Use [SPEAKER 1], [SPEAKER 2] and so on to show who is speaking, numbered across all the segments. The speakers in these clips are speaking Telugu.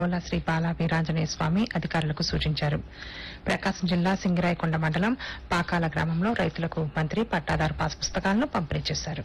[SPEAKER 1] పోల శ్రీ బాలా వీరాంజనేయ స్వామి అధికారులకు సూచించారు ప్రకాశం జిల్లా సింగరాయకొండ మండలం పాకాల గ్రామంలో రైతులకు మంత్రి పట్టాదారు పాస్ పుస్తకాలను పంపిణీ చేశారు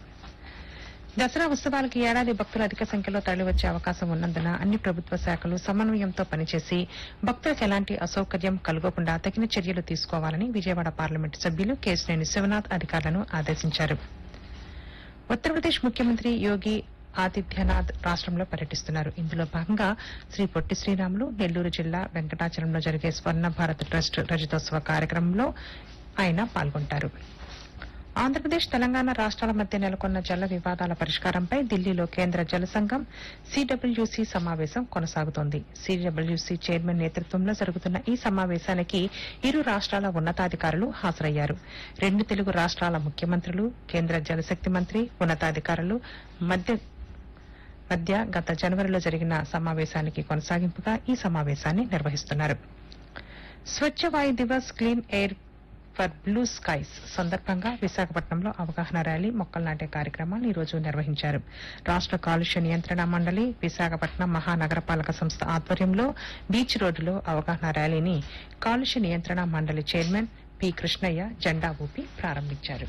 [SPEAKER 1] దసరా ఉత్సవాలకు ఈ ఏడాది భక్తులు అధిక సంఖ్యలో తరలివచ్చే అవకాశం ఉన్నందున అన్ని ప్రభుత్వ శాఖలు సమన్వయంతో పనిచేసి భక్తులకు ఎలాంటి అసౌకర్యం కలగకుండా తగిన చర్యలు తీసుకోవాలని విజయవాడ పార్లమెంటు సభ్యులు కేశినేని శివనాథ్ అధికారులను ఆదేశించారు ఉత్తరప్రదేశ్ ముఖ్యమంత్రి యోగి ఆదిత్యనాథ్ రాష్ట్రంలో పర్యటిస్తున్నారు ఇందులో భాగంగా శ్రీ పొట్టి శ్రీరాములు నెల్లూరు జిల్లా వెంకటాచలంలో జరిగే స్వర్ణ భారత్ ట్రస్ట్ రజతోత్సవ కార్యక్రమంలో ఆయన పాల్గొంటారు ఆంధ్రప్రదేశ్ తెలంగాణ రాష్ట్రాల మధ్య నెలకొన్న జల వివాదాల పరిష్కారంపై ఢిల్లీలో కేంద్ర జల సంఘం సిడబ్ల్యూసీ సమావేశం కొనసాగుతోంది సిడబ్ల్యూసీ చైర్మన్ నేతృత్వంలో జరుగుతున్న ఈ సమావేశానికి ఇరు రాష్ట్రాల ఉన్నతాధికారులు హాజరయ్యారు రెండు తెలుగు రాష్ట్రాల ముఖ్యమంత్రులు కేంద్ర జలశక్తి మంత్రి ఉన్నతాధికారులు మధ్య మధ్య గత జనవరిలో జరిగిన సమావేశానికి కొనసాగింపుగా ఈ సమావేశాన్ని నిర్వహిస్తున్నారు Swachh Vayu Divas clean air for blue skies సందర్భంగా విశాఖపట్నంలో అవగాహన ర్యాలీ మొక్కలు నాటే కార్యక్రమాన్ని ఈ రోజు నిర్వహించారు రాష్ట కాలుష్య నియంత్రణ మండలి విశాఖపట్నం మహానగరపాలక సంస్థ ఆధ్వర్యంలో బీచ్ రోడ్డులో అవగాహన ర్యాలీని కాలుష్య నియంత్రణ మండలి చైర్మన్ పి కృష్ణయ్య జెండా ఊపి ప్రారంభించారు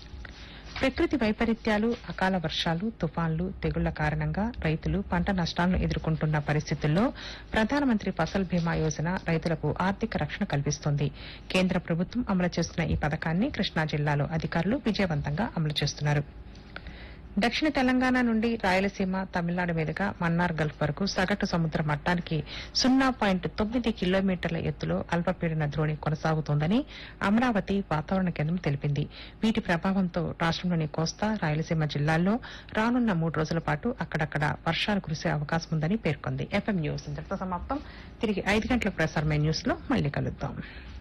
[SPEAKER 1] ప్రకృతి వైపరీత్యాలు అకాల వర్షాలు తుఫాన్లు తెగుళ్ల కారణంగా రైతులు పంట నష్టాలను ఎదుర్కొంటున్న పరిస్థితుల్లో ప్రధానమంత్రి ఫసల్ బీమా యోజన రైతులకు ఆర్థిక రక్షణ కల్పిస్తోంది కేంద్ర ప్రభుత్వం అమలు చేస్తున్న ఈ పథకాన్ని కృష్ణా జిల్లాలో అధికారులు విజయవంతంగా అమలు చేస్తున్నారు దక్షిణ తెలంగాణ నుండి రాయలసీమ తమిళనాడు మీదుగా మన్నార్ గల్ఫ్ వరకు సగటు సముద్ర మట్టానికి సున్నా పాయింట్ తొమ్మిది కిలోమీటర్ల ఎత్తులో అల్పపీడన ద్రోణి కొనసాగుతోందని అమరావతి వాతావరణ కేంద్రం తెలిపింది వీటి ప్రభావంతో రాష్ట్రంలోని కోస్తా రాయలసీమ జిల్లాల్లో రానున్న మూడు రోజుల పాటు అక్కడక్కడ వర్షాలు కురిసే అవకాశం ఉందని పేర్కొంది ఎఫ్ఎం న్యూస్ ఇంతటితో సమాప్తం తిరిగి ఐదు గంటల ప్రసారమైన న్యూస్ లో మళ్ళీ కలుద్దాం